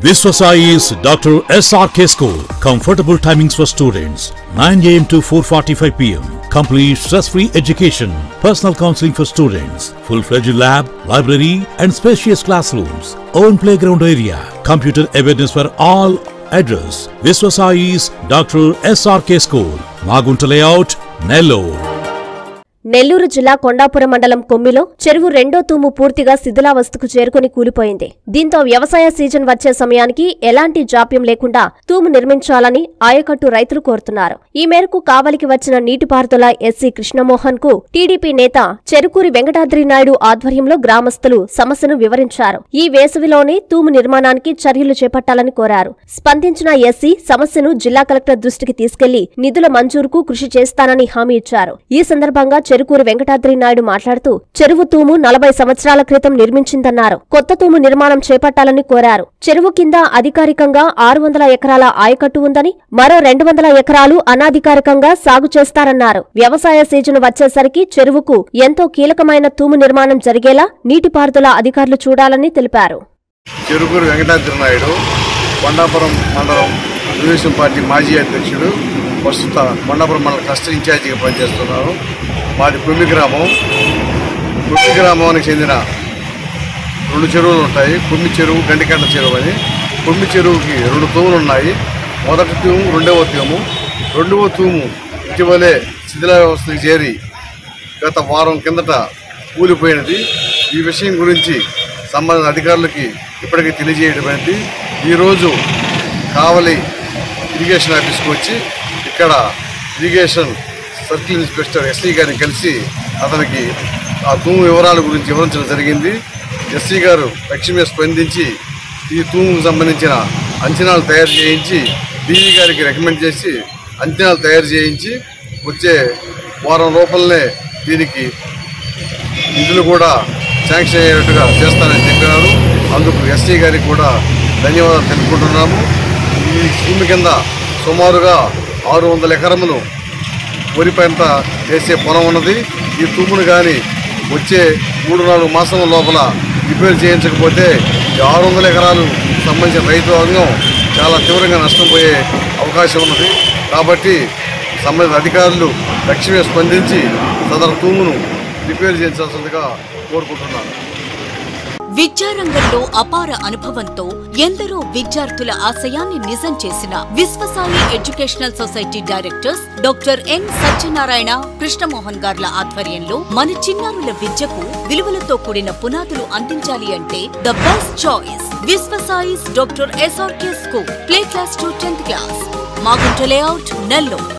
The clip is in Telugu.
Viswasai is Dr. SRK School. Comfortable timings for students 9 am to 4:45 pm. Complete stress-free education. Personal counseling for students. Full-fledged lab, library, and spacious classrooms. Own playground area. Computer awareness for all. Address: Viswasai is Dr. SRK School. Magunta Layout, Nellore. Nellore జిల్లా కొండాపురం మండలం కొమ్మిలో చెరువు రెండో తూము పూర్తిగా శిథిలావస్థకు చేరుకుని కూలిపోయింది దీంతో వ్యవసాయ సీజన్ వచ్చే సమయానికి ఎలాంటి జాప్యం లేకుండా తూము నిర్మించాలని ఆయకట్టు రైతులు కోరుతున్నారు ఈ మేరకు కావలికి వచ్చిన నీటిపారుదల ఎస్సీ కృష్ణమోహన్ కు టీడీపీ నేత చెరుకూరి వెంకటాద్రి నాయుడు ఆధ్వర్యంలో గ్రామస్తులు సమస్యను వివరించారు ఈ వేసవిలోనే తూము నిర్మాణానికి చర్యలు చేపట్టాలని కోరారు స్పందించిన ఎస్సీ సమస్యను జిల్లా కలెక్టర్ దృష్టికి తీసుకెళ్లి నిధుల మంజూరుకు కృషి చేస్తానని హామీ ఇచ్చారు ఈ సందర్భంగా చెరుకూరు వెంకటాద్రి నాయుడు మాట్లాడుతూ చెరువు తూము నలభై సంవత్సరాల క్రితం నిర్మించిందన్నారు కొత్త తూము నిర్మాణం చేపట్టాలని కోరారు చెరువు కింద అధికారికంగా ఆరు వందల ఎకరాల ఆయకట్టు ఉందని మరో రెండు వందల ఎకరాలు అనాధికారికంగా సాగు చేస్తారన్నారు వ్యవసాయ సీజన్ వచ్చేసరికి చెరువుకు ఎంతో కీలకమైన తూము నిర్మాణం జరిగేలా నీటిపారుదల అధికారులు చూడాలని తెలిపారు చెరుకూరు వెంకటాద్రి నాయుడు కొండాపురం మండలం తెలుగుదేశం పార్టీ మాజీ అధ్యక్షుడు ప్రస్తుత కొండాపురం మండల కష్ట ఇన్ఛార్జిగా పనిచేస్తున్నారు మాది కొమ్మి గ్రామం కొమ్మి గ్రామానికి చెందిన రెండు చెరువులు ఉంటాయి కొమ్మి చెరువు గండికంట చెరువు అని కొమ్మి చెరువుకి రెండు తూములు ఉన్నాయి మొదటి తూము రెండవ తూము రెండవ తూము ఇటీవలే శిథిల వ్యవస్థకి చేరి గత వారం కిందట కూలిపోయినది ఈ విషయం గురించి సంబంధిత అధికారులకి ఇప్పటికీ తెలియజేయడమైనది ఈరోజు కావలి ఇరిగేషన్ ఆఫీస్కి వచ్చి ఇక్కడ ఇరిగేషన్ సర్కిల్ ఇన్స్పెక్టర్ ఎస్సీ గారిని కలిసి అతనికి ఆ తూము వివరాల గురించి వివరించడం జరిగింది ఎస్సీ గారు తక్షణమే స్పందించి ఈ తూముకు సంబంధించిన అంచనాలు తయారు చేయించి డీజీ గారికి రికమెండ్ చేసి అంచనాలు తయారు చేయించి వచ్చే వారం లోపలనే దీనికి నిధులు కూడా శాంక్షన్ అయ్యేట్టుగా చేస్తానని చెప్పినారు అందుకు ఎస్సీ గారికి కూడా ధన్యవాదాలు తెలుపుకుంటున్నాము ఈ భూమి కింద సుమారుగా ఆరు వందల ఎకరములు వరి పంట వేసే పొలం ఉన్నది ఈ తుమ్మును కానీ వచ్చే మూడు నాలుగు మాసాల లోపల రిపేర్ చేయించకపోతే ఈ ఆరు వందల ఎకరాలు సంబంధించిన రైతు రంగం చాలా తీవ్రంగా నష్టపోయే అవకాశం ఉన్నది కాబట్టి సంబంధిత అధికారులు తక్షణమే స్పందించి సదరు తూమును రిపేర్ చేయించాల్సిందిగా కోరుకుంటున్నాను విద్యారంగంలో అపార అనుభవంతో ఎందరో విద్యార్థుల ఆశయాన్ని నిజం చేసిన Vishwasai educational society directors doctor N Satyanarayana Krishnamohan గార్ల ఆధ్వర్యంలో మన చిన్నారుల విద్యకు విలువలతో కూడిన పునాదులు అందించాలి అంటే the best choice Vishwasai's doctor SRK school play class to tenth class Magunta layout Nellore